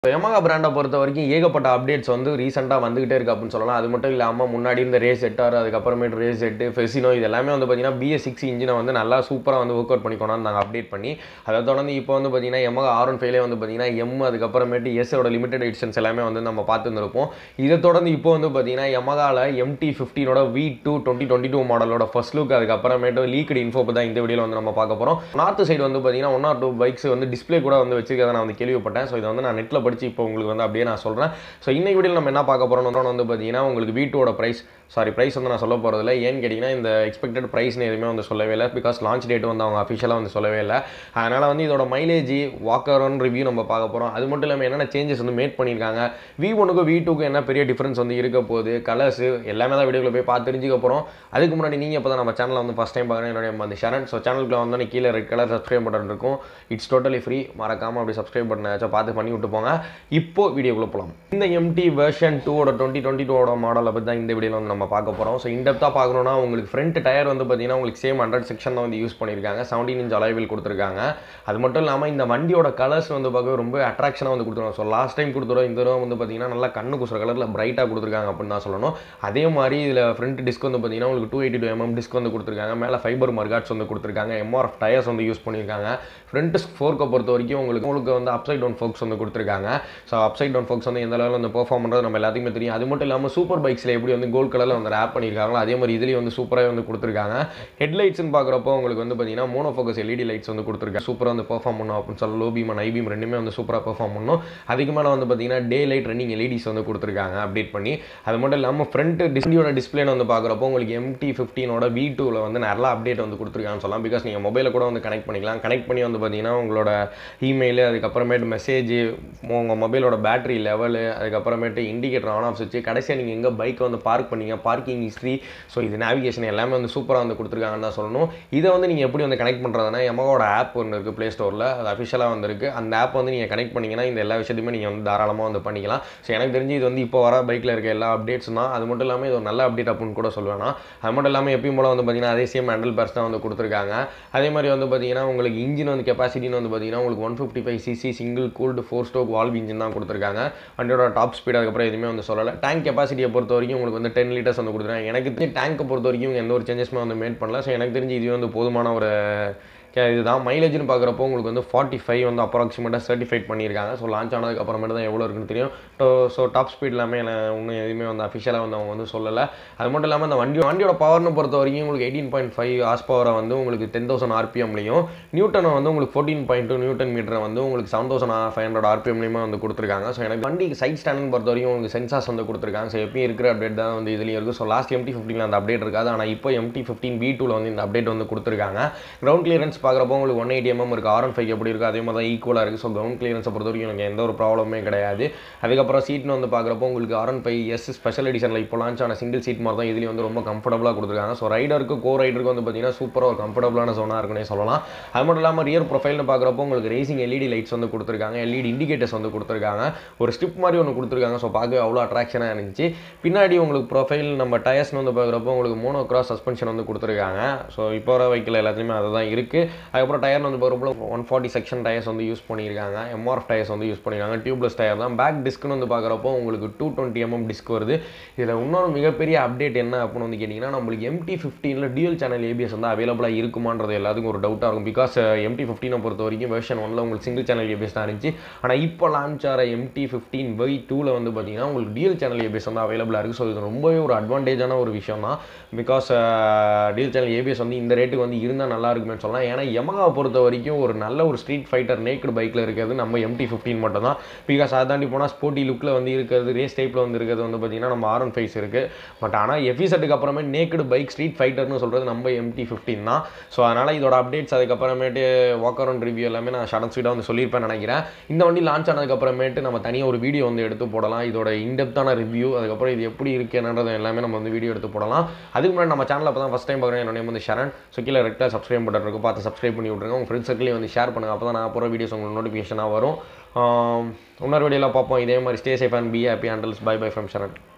Yamaha பிராண்டை பொறுத்த வரைக்கும் ஏகப்பட்ட அப்டேட்ஸ் வந்து ரீசெண்டாக வந்துகிட்டே இருக்கு அப்படின்னு சொல்லலாம் அது மட்டும் இல்லாமல் முன்னாடி இருந்த ரேஸ் எட்டார் அதுக்கப்புறமேட்டு ரேஸ் எட்டு ஃபெசினோ இது எல்லாமே வந்து பார்த்தீங்கன்னா பிஎஸ் சிக்ஸ் இன்ஜினை வந்து நல்லா சூப்பராக வந்து ஒர்க் அவுட் பண்ணி கொண்டாந்து அப்டேட் பண்ணி அதை தொடர்ந்து இப்போ வந்து பார்த்தீங்கன்னா Yamaha ஆர் ஒன் ஃபைவ்லே வந்து பார்த்தீங்கன்னா எம் அதுக்கப்புறமேட்டு எஸ்ஸோட லிமிடெட் எடிஷன்ஸ் எல்லாமே வந்து நம்ம பார்த்துருந்துருப்போம் இதை தொடர்ந்து இப்போ வந்து பார்த்தீங்கன்னா Yamahaல எம்டி ஃபிஃப்டீனோட V two twenty twenty two மாடலோட ஃபர்ஸ்ட் லுக் அதுக்கப்புறமேட்டு லீக்டு இன்ஃபோ தான் இந்த வீடியோவில் வந்து நம்ம பார்க்க போகிறோம் நார்த் சைடு வந்து பார்த்தீங்கன்னா ஒன் ஆர் டூ பைக்ஸ் வந்து டிஸ்ப்ளே கூட வந்து வச்சிருக்கதை நான் வந்து கேள்விப்பட்டேன் ஸோ இதை வந்து நான் நெட்டில் படிச்சு இப்போ உங்களுக்கு வந்து அப்படியே நான் சொல்கிறேன் ஸோ இன்னைக்கு வீடியோவில் நம்ம என்ன பார்க்க போகிறோம்னு வந்து பார்த்தீங்கன்னா உங்களுக்கு வீட்டோட ப்ரைஸ் சாரி ப்ரைஸ் வந்து நான் சொல்ல போகிறதில்ல ஏன்னு கேட்டிங்கன்னா இந்த எக்ஸ்பெக்டட் ப்ரைஸ்னு எதுவுமே வந்து சொல்லவே இல்லை பிகாஸ் லான்ச் டேட் வந்து அவங்க அஃபிஷியலாக வந்து சொல்லவே இல்லை அதனால் வந்து இதோட மைலேஜ் வாக்கரன் ரிவ்யூ நம்ம பார்க்க போகிறோம் அது மட்டும் இல்லாமல் என்னென்ன சேஞ்சஸ் வந்து மேட் பண்ணியிருக்காங்க வி ஒனுக்கும் வி டூக்கும் என்ன பெரிய டிஃப்ரென்ஸ் வந்து இருக்க போகுது கலர்ஸ் எல்லாமே தான் வீடியோவில் போய் பார்த்து தெரிஞ்சுக்க போகிறோம் அதுக்கு முன்னாடி நீங்கள் இப்போ தான் நம்ம சேனலில் வந்து ஃபஸ்ட் டைம் பார்க்குறேன் என்னுடைய அந்த ஷரண் ஸோ சேனலுக்குள்ள வந்தோடனே கீழே ரெட் கலர் சப்ஸ்கிரைப் பட்டன் இருக்கும் இட்ஸ் டோட்டலி ஃப்ரீ மறக்காமல் அப்படி சப்ஸ்கிரைப் பண்ணாச்சும் பார்த்து பண்ணி விட்டு போங்க இப்போ வீடியோக்குள்ளே போகலாம் இந்த எம்டி வெர்ஷன் டூவோட டுவெண்ட்டி டுவெண்ட்டி டூவோட மாடலை பற்றி தான் இந்த வீடியோவில் வந்து நம்ம பார்க்க போகிறோம் ஸோ இன்டெப்த்தாக பார்க்கணுன்னா உங்களுக்கு ஃப்ரண்ட் டயர் வந்து பார்த்தீங்கன்னா உங்களுக்கு சேம் ஹண்ட்ரட் செக்ஷன் தான் வந்து யூஸ் பண்ணியிருக்காங்க செவன்டீன் இன்ச் அலைவில் கொடுத்துருக்காங்க அது மட்டும் இல்லாமல் இந்த வண்டியோட கலர்ஸ் வந்து பார்க்கவே ரொம்ப அட்ராக்ஷனாக வந்து கொடுத்துருவாங்க ஸோ லாஸ்ட் டைம் கொடுத்துருவோம் இந்த தடவை வந்து பார்த்தீங்கன்னா நல்லா கண்ணு குசுற கலரில் பிரைட்டாக கொடுத்துருக்காங்க அப்படின்னு தான் சொல்லணும் அதே மாதிரி இதில் ஃப்ரண்ட் டிஸ்க் வந்து பார்த்தீங்கன்னா உங்களுக்கு two eighty two mm disc வந்து கொடுத்துருக்காங்க மேலே ஃபைபர் மர்காட்ஸ் வந்து கொடுத்துருக்காங்க எம்ஆர்எஃப் டயர்ஸ் வந்து யூஸ் பண்ணியிருக்காங்க ஃப்ரண்ட் ஃபோர்க்கை பொறுத்த வரைக்கும் உங்களுக்கு உங்களுக்கு வந்து அப்சைட் டவுன் ஃபோக்ஸ் வந்து கொடுத்துருக்காங்க ஸோ அப்சைட் டவுன் ஃபோக்ஸ் வந்து எந்த அளவில் வந்து பெர்ஃபார்ம் பண்ணுறது நம்ம எல்லாத்துக்குமே தெரியும் அது மட்டும் இல்லாமல் சூப்பர் பைக்ஸில் எப்படி வந்து கோல்ட் கலரில் வந்து ஆப் பண்ணியிருக்காங்களோ அதே மாதிரி இதுலேயும் வந்து சூப்பராக வந்து கொடுத்துருக்காங்க ஹெட்லைட்ஸ்னு பார்க்குறப்போ உங்களுக்கு வந்து பார்த்தீங்கன்னா மோனோ ஃபோக்கஸ் எல்இடி லைட்ஸ் வந்து கொடுத்துருக்காங்க சூப்பராக வந்து பெர்ஃபார்ம் பண்ணும் அப்படின்னு சொல்ல low beam and high beam ரெண்டுமே வந்து சூப்பராக பெர்ஃபார்ம் பண்ணும் அதுக்கு மேலே வந்து பார்த்தீங்கன்னா டே லைட் ரன்னிங் எல்இடிஸ் வந்து கொடுத்துருக்காங்க அப்டேட் பண்ணி அது மட்டும் இல்லாமல் ஃப்ரண்ட் டிஸ்பிளியோட டிஸ்பிளே வந்து பார்க்குறப்போ உங்களுக்கு எம்டி ஃபிஃப்டீனோட வி டூவில் வந்து நல்லா அப்டேட் வந்து கொடுத்துருக்காங்கன்னு சொல்லலாம் பிகாஸ் நீங்கள் மொபைலில் கூட வந்து கனெக்ட் பண்ணிக்கலாம் கனெக்ட் பண்ணி வந்து பார்த்தீங்கன்னா உங்களோட இமெயில் அதுக்கப்புறமேட்டு மெசேஜ் உங்கள் மொபைலோட பேட்டரி லெவலு அதுக்கப்புறமேட்டு இண்டிகேட்டர் ஆன் ஆஃப் வச்சு கடைசியாக நீங்கள் எங்கே பைக்கை வந்து பார்க் பண்ணீங்க பார்க்கிங் ஹிஸ்ட்ரி ஸோ இது நேவிகேஷன் எல்லாமே வந்து சூப்பராக வந்து கொடுத்துருக்காங்கன்னு தான் சொல்லணும் இதை வந்து நீங்கள் எப்படி வந்து கனெக்ட் பண்ணுறதுனா எமகோட ஆப் ஒன்று இருக்குது ப்ளே ஸ்டோரில் அது அஃபிஷியலாக வந்துருக்கு அந்த ஆப் வந்து நீங்கள் கனெக்ட் பண்ணிங்கன்னா இந்த எல்லா விஷயத்தையுமே நீங்கள் வந்து தாராளமாக வந்து பண்ணிக்கலாம் ஸோ எனக்கு தெரிஞ்சு இது வந்து இப்போ வர பைக்கில் இருக்க எல்லா அப்டேட்ஸ் தான் அது மட்டும் இல்லாமல் இது ஒரு நல்ல அப்டேட் அப்படின்னு கூட சொல்லுவேன் நான். அது மட்டும் இல்லாமல் எப்பயும் போல வந்து பார்த்தீங்கன்னா அதே சேம் ஹேண்டில் பேர்ஸ் தான் வந்து கொடுத்துருக்காங்க அதே மாதிரி வந்து பார்த்தீங்கன்னா உங்களுக்கு இன்ஜின் வந்து கெப்பாசிட்டின்னு வந்து பார்த்தீங்கன்னா உங்களுக்கு one fifty five cc single cooled four stroke valve engine தான் கொடுத்துருக்காங்க வண்டியோட டாப் ஸ்பீட் அதுக்கப்புறம் எதுவுமே வந்து சொல்லலை டேங்க் கெப்பாசிட்டியை பொறுத்த வரைக்கும் உங்களுக்கு வந்து டென் லிட்டர்ஸ் வந்து கொடுத்துருக்காங்க எனக்கு தெரிஞ்சு டேங்கை பொறுத்த வரைக்கும் இவங்க எந்த ஒரு சேஞ்சஸுமே வந்து மேட் பண்ணல ஸோ எனக்கு தெரிஞ்சு இதுவே வந்து போதுமான ஒரு கே- இதுதான் மைலேஜ்னு பார்க்குறப்போ உங்களுக்கு வந்து ஃபார்ட்டி ஃபைவ் வந்து அப்ராக்சிமேட்டாக சர்டிஃபைட் பண்ணியிருக்காங்க ஸோ லான்ச் ஆனதுக்கு அப்புறமேட்டு தான் எவ்வளோ இருக்குன்னு தெரியும் ஸோ டாப் ஸ்பீட் எல்லாமே எனக்கு இன்னும் எதுவுமே வந்து அஃபிஷியலாக வந்து அவங்க வந்து சொல்லலை அது மட்டும் இல்லாமல் அந்த வண்டி வண்டியோட பவர்னு பொறுத்த வரைக்கும் உங்களுக்கு எயிட்டீன் பாயிண்ட் ஃபைவ் ஹார்ஸ் பவரை வந்து உங்களுக்கு டென் தௌசண்ட் ஆர்பிஎம்லையும் நியூட்டனை வந்து உங்களுக்கு ஃபோர்டீன் பாயிண்ட் டூ நியூட்டன் மீட்டரை வந்து உங்களுக்கு செவன் தௌசண்ட் ஃபைவ் ஹண்ட்ரட் ஆர்பிஎம்லையுமே வந்து கொடுத்துருக்காங்க ஸோ எனக்கு வண்டி சைட் ஸ்டாண்டிங் பொறுத்த வரைக்கும் உங்களுக்கு சென்சார்ஸ் வந்து கொடுத்துருக்காங்க ஸோ எப்பயும் இருக்கிற அப்டேட் தான் வந்து இதுலேயும் இருக்குது ஸோ லாஸ்ட் எம்டி ஃபிஃப்டினில் அந்த அப்டேட் இருக்காது ஆனால் இப்போ எம்டி ஃபிஃப்டின் பி டூவில் வந்து இந்த அப்டேட் வந்து கொடுத்துருக்காங்க கிரவுண்ட் கிளியரன்ஸ் பார்க்குறப்போ உங்களுக்கு ஒன் எயிட்டி எம்எம் இருக்குது ஆர் ஒன் ஃபைவ் எப்படி இருக்குது அதே மாதிரி தான் ஈக்குவலாக இருக்குது ஸோ கிரவுண்ட் கிளியரன்ஸை பொறுத்த வரைக்கும் எனக்கு எந்த ஒரு ப்ராப்ளமே கிடையாது அதுக்கப்புறம் சீட்னு வந்து பார்க்குறப்போ உங்களுக்கு R one five S special எடிஷனில் இப்போ லான்ச் ஆன சிங்கிள் சீட் மாதிரி தான் இதுலேயும் வந்து ரொம்ப கம்ஃபர்டபுளாக கொடுத்துருக்காங்க ஸோ ரைடருக்கு கோ ரைடருக்கு வந்து பார்த்தீங்கன்னா சூப்பராக ஒரு கம்ஃபர்டபுளான ஜோனாக இருக்குன்னே சொல்லலாம் அது மட்டும் இல்லாமல் ரியர் ப்ரொஃபைல்னு பார்க்குறப்போ உங்களுக்கு ரேசிங் எல்இடி லைட்ஸ் வந்து கொடுத்துருக்காங்க எல்இடி இண்டிகேட்டர்ஸ் வந்து கொடுத்துருக்காங்க ஒரு ஸ்டிப் மாதிரி ஒன்று கொடுத்துருக்காங்க ஸோ பார்க்க அவ்வளோ அட்ராக்ஷனாக இருந்துச்சு பின்னாடி உங்களுக்கு ப்ரொஃபைல் நம்ம டயர்ஸ்னு வந்து பார்க்குறப்போ உங்களுக்கு மோனோ கிராஸ் சஸ்பென்ஷன் வந்து கொடுத்துருக்காங்க ஸோ இப்போ வர வெஹிக்கிள் எல்லாத்துலேயுமே அதுதான் இருக்குது அதுக்கப்புறம் டயர் வந்து பார்க்குறப்போ ஒன் ஃபார்ட்டி செக்ஷன் டயர்ஸ் வந்து யூஸ் பண்ணியிருக்காங்க எம்ஆர்எஃப் டயர்ஸ் வந்து யூஸ் பண்ணியிருக்காங்க டியூப்லெஸ் டயர் தான் பேக் டிஸ்க்னு வந்து பார்க்குறப்போ உங்களுக்கு டூ டுவெண்ட்டி எம்எம் டிஸ்க் வருது இதில் இன்னொரு மிகப்பெரிய அப்டேட் என்ன அப்படின்னு வந்து கேட்டிங்கன்னா நம்மளுக்கு எம்டி ஃபிஃப்டீனில் டியூல் சேனல் ஏபிஎஸ் வந்து அவைலபிளாக இருக்குமான்றது எல்லாத்துக்கும் ஒரு டவுட்டாக இருக்கும் பிகாஸ் எம்டி ஃபிஃப்டீனை பொறுத்த வரைக்கும் வெர்ஷன் ஒன்ல உங்களுக்கு சிங்கிள் சேனல் ஏபிஎஸ் தான் இருந்துச்சு ஆனால் இப்போ லான்ச் ஆகிற எம்டி ஃபிஃப்டீன் பை டூவில் வந்து பார்த்தீங்கன்னா உங்களுக்கு டியூல் சேனல் ஏபிஎஸ் வந்து அவைலபிளாக இருக்குது ஸோ இது ரொம்பவே ஒரு அட்வான்டேஜான ஒரு விஷயம் தான் பிகாஸ் டியூல் சேனல் ஏபிஎஸ் வந்து இந்த ரேட்டுக்கு வந்து இருந்தால் நல்லா இருக்குமே சொல்லலாம் ஏன்னா யமகாவை பொறுத்த வரைக்கும் ஒரு நல்ல ஒரு ஸ்ட்ரீட் ஃபைட்டர் நேக்கட் பைக்கில் இருக்கிறது நம்ம எம்டி ஃபிஃப்டீன் மட்டும் தான் பிகாஸ் அதை தாண்டி போனால் ஸ்போர்ட்டி லுக்கில் வந்து இருக்கிறது ரேஸ் டைப்பில் வந்து இருக்கிறது வந்து பார்த்தீங்கன்னா நம்ம ஆர் ஒன் ஃபைவ்ஸ் இருக்குது பட் ஆனால் எஃபிசட்டுக்கு அப்புறமே நேக்கடு பைக் ஸ்ட்ரீட் ஃபைட்டர்னு சொல்கிறது நம்ம எம்டி ஃபிஃப்டீன் தான் ஸோ அதனால் இதோட அப்டேட்ஸ் அதுக்கப்புறமேட்டு வாக் அரௌண்ட் ரிவ்யூ எல்லாமே நான் ஷடன் ஸ்வீட்டாக வந்து சொல்லியிருப்பேன் நினைக்கிறேன் இந்த வண்டி லான்ச் ஆனதுக்கப்புறமேட்டு நம்ம தனியாக ஒரு வீடியோ வந்து எடுத்து போடலாம் இதோட இன்டெப்த்தான ரிவ்யூ அதுக்கப்புறம் இது எப்படி இருக்கு என்னன்றது எல்லாமே நம்ம வந்து வீடியோ எடுத்து போடலாம் அதுக்கு முன்னாடி நம்ம சேனலில் அப்போ தான் ஃபஸ்ட் டைம் பார்க்குறேன் என்னோட name வந்து ஷரண் ஸோ கீழே ரெக்டாக சப்ஸ்கிரைப் பட்டன் இருக்கும் பார்த்து சப்ஸ்கிரைப் பண்ணி விட்ருங்க உங்கள் ஃப்ரெண்ட்ஸ் சர்க்கிளையும் வந்து ஷேர் பண்ணுங்கள் அப்போ தான் நான் போகிற வீடியோஸ் உங்களுக்கு நோட்டிஃபிகேஷனாக வரும் ஆம், இன்னொரு வீடியோவில் பார்ப்போம் இதே மாதிரி stay safe and be happy handles bye bye from Sharan